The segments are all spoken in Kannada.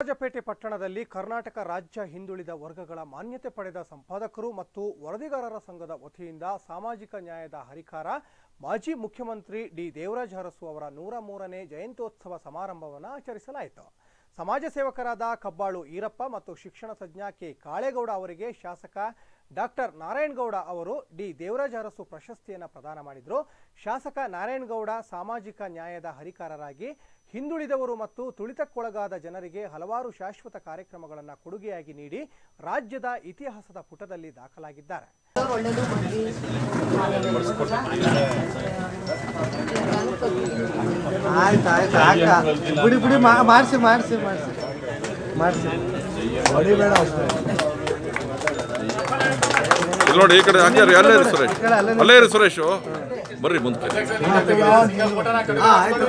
ರಾಜಪೇಟೆ ಪಟ್ಟಣದಲ್ಲಿ ಕರ್ನಾಟಕ ರಾಜ್ಯ ಹಿಂದುಳಿದ ವರ್ಗಗಳ ಮಾನ್ಯತೆ ಪಡೆದ ಸಂಪಾದಕರು ಮತ್ತು ವರದಿಗಾರರ ಸಂಘದ ವತಿಯಿಂದ ಸಾಮಾಜಿಕ ನ್ಯಾಯದ ಹರಿಕಾರ ಮಾಜಿ ಮುಖ್ಯಮಂತ್ರಿ ಡಿ ದೇವರಾಜ ಅರಸು ಅವರ ನೂರ ಮೂರನೇ ಜಯಂತ್ಯೋತ್ಸವ ಸಮಾರಂಭವನ್ನು ಆಚರಿಸಲಾಯಿತು ಸಮಾಜ ಸೇವಕರಾದ ಕಬ್ಬಾಳು ಈರಪ್ಪ ಮತ್ತು ಶಿಕ್ಷಣ ತಜ್ಞ ಕೆ ಕಾಳೇಗೌಡ ಅವರಿಗೆ ಶಾಸಕ ಡಾಕ್ಟರ್ ನಾರಾಯಣಗೌಡ ಅವರು ಡಿ ದೇವರಾಜ ಅರಸು ಪ್ರಶಸ್ತಿಯನ್ನು ಪ್ರದಾನ ಮಾಡಿದರು ಶಾಸಕ ನಾರಾಯಣಗೌಡ ಸಾಮಾಜಿಕ ನ್ಯಾಯದ ಹರಿಕಾರರಾಗಿ ಹಿಂದುಳಿದವರು ಮತ್ತು ತುಳಿತಕ್ಕೊಳಗಾದ ಜನರಿಗೆ ಹಲವಾರು ಶಾಶ್ವತ ಕಾರ್ಯಕ್ರಮಗಳನ್ನು ಕೊಡುಗೆಯಾಗಿ ನೀಡಿ ರಾಜ್ಯದ ಇತಿಹಾಸದ ಪುಟದಲ್ಲಿ ದಾಖಲಾಗಿದ್ದಾರೆ ಒಳ್ಳೇದು ಮದ್ವೆ ಆಯ್ತು ಆಯ್ತು ಆಕ ಬಿಡಿ ಬಿಡಿ ಮಾ- ಮಾಡಿಸಿ ಮಾಡಿಸಿ ಮಾಡಿಸಿ ಮಾಡಿಸಿ ಹೊಡಿಬೇಡ ಅಷ್ಟೇ ಇದು ನೋಡಿ ಈ ಕಡೆ ಹಂಗೆ ರೀ, ಅಲ್ಲೇ ಇರಿ ಸುರೇಶ್ ಕಡೆ ಅಲ್ಲೇ ಅಲ್ಲೇ ಇರಿ ಸುರೇಶು ಬರ್ರಿ ಮುಂದಕ್ಕೆ ಹಾ ಆಯ್ತು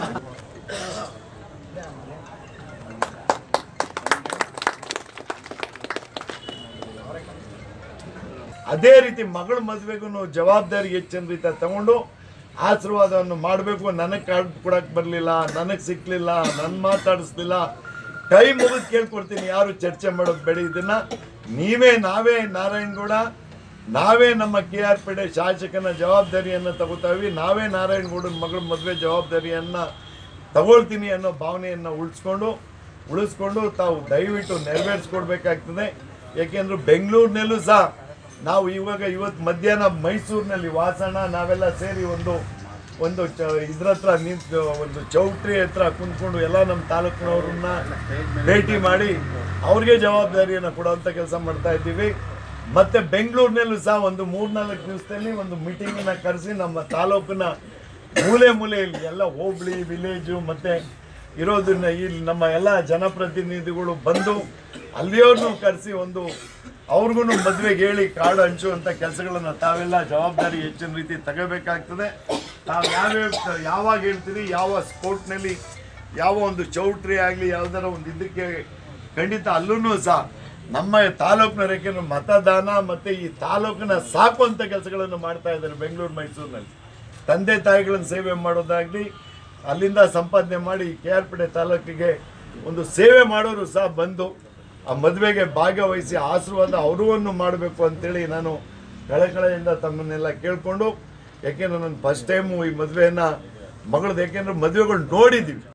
ಅದೇ ರೀತಿ ಮಗಳ ಮದುವೆಗೂ ಜವಾಬ್ದಾರಿ ಹೆಚ್ಚಿನ ರೀತಿ ತಗೊಂಡು ಆಶೀರ್ವಾದವನ್ನು ಮಾಡಬೇಕು ನನಗೆ ಕಾರ್ಡ್ ಕೊಡಕ್ಕೆ ಬರಲಿಲ್ಲ ನನಗೆ ಸಿಕ್ಕಲಿಲ್ಲ ನನ್ನ ಮಾತಾಡಿಸ್ಲಿಲ್ಲ ಕೈ ಮುಗಿದು ಕೇಳ್ಕೊಡ್ತೀನಿ ಯಾರು ಚರ್ಚೆ ಮಾಡೋದು ಬೇಡ ಇದನ್ನ ನೀವೇ ನಾವೇ ನಾರಾಯಣಗೌಡ ನಾವೇ ನಮ್ಮ ಕೆ ಆರ್ ಪೇಟೆ ಶಾಸಕನ ಜವಾಬ್ದಾರಿಯನ್ನು ತಗೋತಾವಿ ನಾವೇ ನಾರಾಯಣಗೌಡನ ಮಗಳ ಮದುವೆ ಜವಾಬ್ದಾರಿಯನ್ನು ತಗೊಳ್ತೀನಿ ಅನ್ನೋ ಭಾವನೆಯನ್ನು ಉಳಿಸ್ಕೊಂಡು ಉಳಿಸ್ಕೊಂಡು ತಾವು ದಯವಿಟ್ಟು ನೆರವೇರಿಸ್ಕೊಡ್ಬೇಕಾಗ್ತದೆ ಯಾಕೆಂದ್ರೆ ಬೆಂಗಳೂರಿನಲ್ಲೂ ಸಹ ನಾವು ಇವಾಗ ಇವತ್ತು ಮಧ್ಯಾಹ್ನ ಮೈಸೂರಿನಲ್ಲಿ ವಾಸಣ ನಾವೆಲ್ಲ ಸೇರಿ ಒಂದು ಒಂದು ಚ ಇದ್ರ ಹತ್ರ ನಿಂತು ಒಂದು ಚೌಟ್ರಿ ಹತ್ರ ಕುಂತ್ಕೊಂಡು ಎಲ್ಲ ನಮ್ಮ ತಾಲೂಕಿನವ್ರನ್ನ ಭೇಟಿ ಮಾಡಿ ಅವ್ರಿಗೆ ಜವಾಬ್ದಾರಿಯನ್ನು ಕೊಡುವಂಥ ಕೆಲಸ ಮಾಡ್ತಾ ಇದ್ದೀವಿ ಮತ್ತೆ ಬೆಂಗಳೂರಿನಲ್ಲೂ ಸಹ ಒಂದು ಮೂರ್ನಾಲ್ಕು ದಿವಸದಲ್ಲಿ ಒಂದು ಮೀಟಿಂಗನ್ನ ಕರೆಸಿ ನಮ್ಮ ತಾಲೂಕಿನ ಮೂಲೆ ಮೂಲೆಯಲ್ಲಿ ಎಲ್ಲ ಹೋಬಳಿ ವಿಲೇಜು ಮತ್ತೆ ಇರೋದನ್ನ ಇಲ್ಲಿ ನಮ್ಮ ಎಲ್ಲ ಜನಪ್ರತಿನಿಧಿಗಳು ಬಂದು ಅಲ್ಲಿಯವ್ರನ್ನೂ ಕರೆಸಿ ಒಂದು ಅವ್ರಿಗೂ ಮದುವೆಗೆ ಹೇಳಿ ಕಾರ್ಡ್ ಹಂಚುವಂಥ ಕೆಲಸಗಳನ್ನ ತಾವೆಲ್ಲ ಜವಾಬ್ದಾರಿ ಹೆಚ್ಚಿನ ರೀತಿ ತಗೋಬೇಕಾಗ್ತದೆ ತಾವು ಯಾವ್ಯಾವ ಯಾವಾಗ ಹೇಳ್ತೀರಿ ಯಾವ ಸ್ಪೋರ್ಟ್ನಲ್ಲಿ ಯಾವ ಒಂದು ಚೌಟ್ರಿ ಆಗಲಿ ಯಾವ್ದಾರ ಒಂದು ಇದಕ್ಕೆ ಖಂಡಿತ ಅಲ್ಲೂ ಸಹ ನಮ್ಮ ತಾಲೂಕಿನ ಯಾಕೆಂದ್ರೆ ಮತದಾನ ಮತ್ತೆ ಈ ತಾಲೂಕಿನ ಸಾಕುವಂಥ ಕೆಲಸಗಳನ್ನು ಮಾಡ್ತಾ ಇದ್ದಾರೆ ಬೆಂಗಳೂರು ಮೈಸೂರಿನಲ್ಲಿ ತಂದೆ ತಾಯಿಗಳನ್ನು ಸೇವೆ ಮಾಡೋದಾಗಲಿ ಅಲ್ಲಿಂದ ಸಂಪಾದನೆ ಮಾಡಿ ಕೆ ಆರ್ ಪೇಟೆ ತಾಲೂಕಿಗೆ ಒಂದು ಸೇವೆ ಮಾಡೋರು ಸಹ ಬಂದು ಆ ಮದುವೆಗೆ ಭಾಗವಹಿಸಿ ಆಶೀರ್ವಾದ ಅವರನ್ನು ಮಾಡಬೇಕು ಅಂತೇಳಿ ನಾನು ಕಳಕಳೆಯಿಂದ ತಮ್ಮನ್ನೆಲ್ಲ ಕೇಳಿಕೊಂಡು ಯಾಕೆಂದ್ರೆ ನಾನು ಫಸ್ಟ್ ಟೈಮು ಈ ಮದುವೆಯನ್ನು ಮಗಳದ್ದು ಯಾಕೆಂದ್ರೆ ಮದುವೆಗಳು ನೋಡಿದ್ದೀವಿ